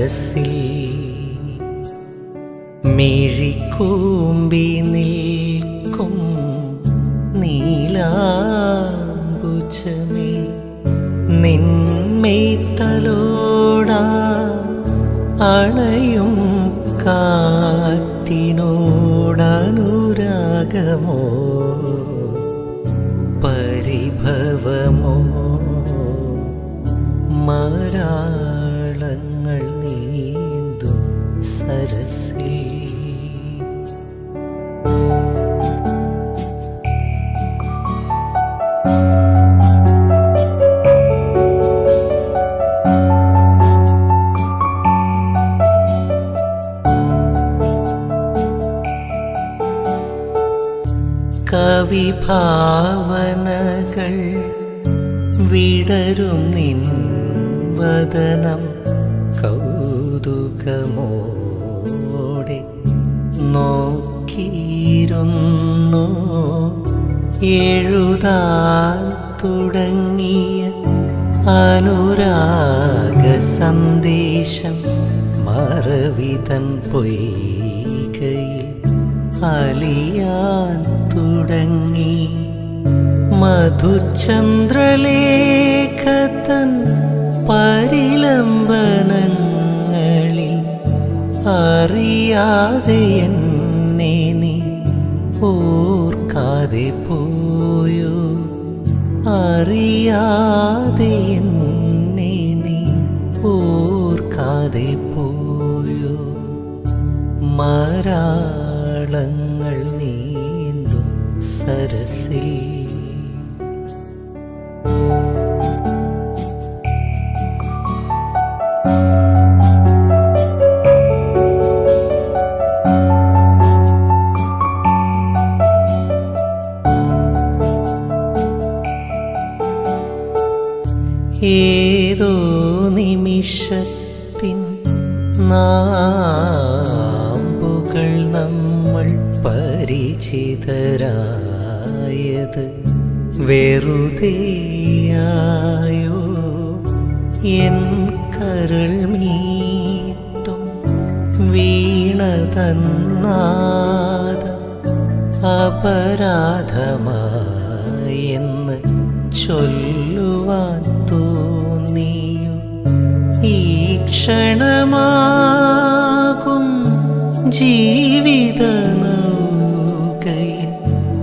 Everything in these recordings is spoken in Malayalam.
സരസിൽ മിഴിക്കൂമ്പി നിൽക്കും നീലാംബുജമേ നിന്മേത്തലോടാ അണയും കാറ്റിനോടനുരാഗമോ പരിഭവമോ മാരാളങ്ങൾ നീന്തും സരസേ കവിഭാവനകൾ വിടരും നിൻ വദനം കൗതുകമോടെ നോക്കിയിരുന്നു എഴുതാൻ തുടങ്ങിയ അനുരാഗ സന്ദേശം മറവിതൻ പൊയ്കയിൽ അലിയാൻ തുടങ്ങി മധുചന്ദ്രലേഖതൻ പരിലംബനങ്ങളിൽ അറിയാതെ എന്നെ നീ ഓർക്കാതെ പോയോ അറിയാതെ എന്നെ നീ ഓർക്കാതെ പോയോ മാരാളങ്ങൾ നീന്തും സരസിൽ ഏതോ നിമിഷത്തിൻ നാമ്പുകൾ നമ്മൾ പരിചിതരായത് വെറുതെയായോ എൻ കരൾ മീട്ടും വീണതന്നാദം അപരാധമായെന്ന് ചൊല്ലുവാൻ തോന്നിയോ ഈ ക്ഷണമാകും ജീവിത നൗകയിൽ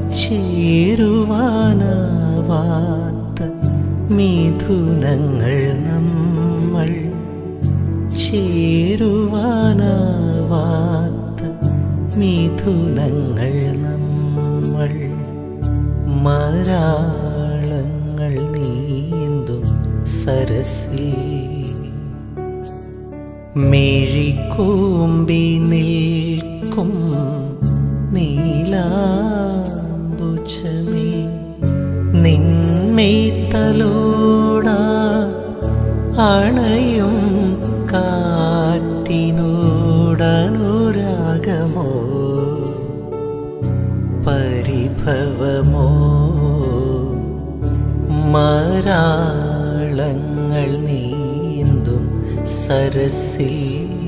ചേരുവാനാവാത്ത മിഥുനങ്ങൾ നമ്മൾ ചേരുവാനാവാത്ത മിഥുനങ്ങൾ നമ്മൾ മാരാളങ്ങൾ നീന്തും സരസി മിഴിക്കൂമ്പി നിൽക്കും നീലാംബുജമേ നിന്മേത്തലോടാ അണയും കാറ്റിനോടനുരാഗമോ പരിഭവമോ മാരാളങ്ങൾ നീന്തും സരസിൽ